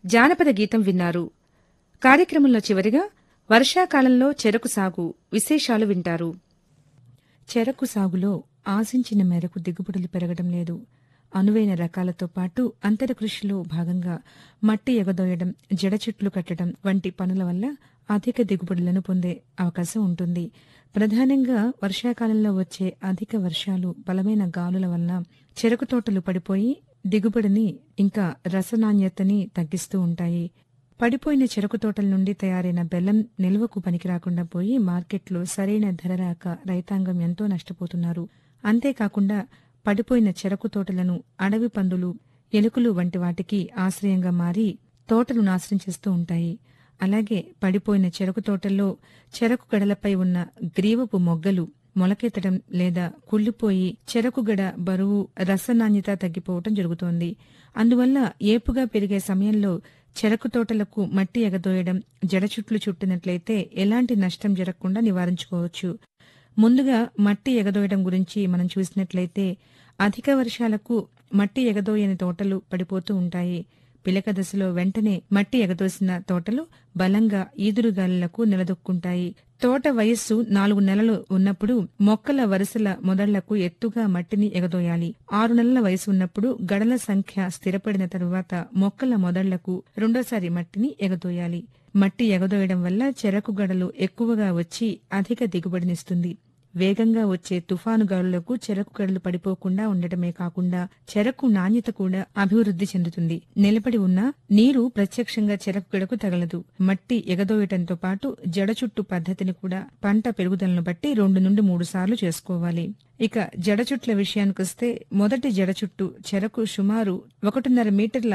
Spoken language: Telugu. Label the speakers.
Speaker 1: జానపద గీతం విన్నారు కార్యక్రమంలో చివరిగా వర్షాకాలంలో చెరకు సాగు విశేషాలు వింటారు చెరకు సాగులో ఆశించిన మేరకు దిగుబడులు పెరగడం లేదు అనువైన రకాలతో పాటు అంతర కృషిలో భాగంగా మట్టి ఎగదోయడం జడ చెట్లు కట్టడం వంటి పనుల వల్ల అధిక దిగుబడులను పొందే అవకాశం ఉంటుంది ప్రధానంగా వర్షాకాలంలో వచ్చే అధిక వర్షాలు బలమైన గాలుల వలన చెరకు తోటలు పడిపోయి దిగుబడిని ఇంకా రసనాణ్యతని తగ్గిస్తూ ఉంటాయి పడిపోయిన చెరకు తోటల నుండి తయారైన బెల్లం నిల్వకు పనికిరాకుండా పోయి మార్కెట్లో సరైన ధర రాక రైతాంగం ఎంతో నష్టపోతున్నారు అంతేకాకుండా పడిపోయిన చెరకు తోటలను అడవి పందులు ఎలుకలు వంటి వాటికి ఆశ్రయంగా మారి తోటలు నాశనం చేస్తూ ఉంటాయి అలాగే పడిపోయిన చెరకు తోటల్లో చెరకు గడలపై ఉన్న గ్రీవపు మొగ్గలు మొలకెత్తడం లేదా కుళ్ళిపోయి చెరకు గడ బరువు రసనాణ్యత తగ్గిపోవటం జరుగుతోంది అందువల్ల ఏపుగా పెరిగే సమయంలో చెరకు తోటలకు మట్టి ఎగదోయడం జడచుట్లు చుట్టినట్లయితే ఎలాంటి నష్టం జరగకుండా నివారించుకోవచ్చు ముందుగా మట్టి ఎగదోయడం గురించి మనం చూసినట్లయితే అధిక వర్షాలకు మట్టి ఎగదోయని తోటలు పడిపోతూ ఉంటాయి పిలక దశలో వెంటనే మట్టి ఎగదోసిన తోటలు బలంగా ఈదురుగాలులకు నిలదొక్కుంటాయి తోట వయస్సు నాలుగు నెలలు ఉన్నప్పుడు మొక్కల వరుసల మొదళ్లకు ఎత్తుగా మట్టిని ఎగదోయాలి ఆరు నెలల వయసు ఉన్నప్పుడు గడల సంఖ్య స్థిరపడిన తరువాత మొక్కల మొదళ్లకు రెండోసారి మట్టిని ఎగదోయాలి మట్టి ఎగదోయడం వల్ల చెరకు గడలు ఎక్కువగా వచ్చి అధిక దిగుబడినిస్తుంది వేగంగా వచ్చే తుఫాను గాలులకు చెరకు గడలు పడిపోకుండా ఉండటమే కాకుండా చెరకు నాణ్యత కూడా అభివృద్ధి చెందుతుంది నిలబడి ఉన్న నీరు ప్రత్యక్షంగా చెరకు గడకు తగలదు మట్టి ఎగదోయటంతో పాటు జడ చుట్టు పద్ధతిని కూడా పంట పెరుగుదలను బట్టి రెండు నుండి మూడు సార్లు చేసుకోవాలి ఇక జడ చుట్ల విషయానికొస్తే మొదటి జడ చుట్టు చెరకు సుమారు ఒకటిన్నర మీటర్ల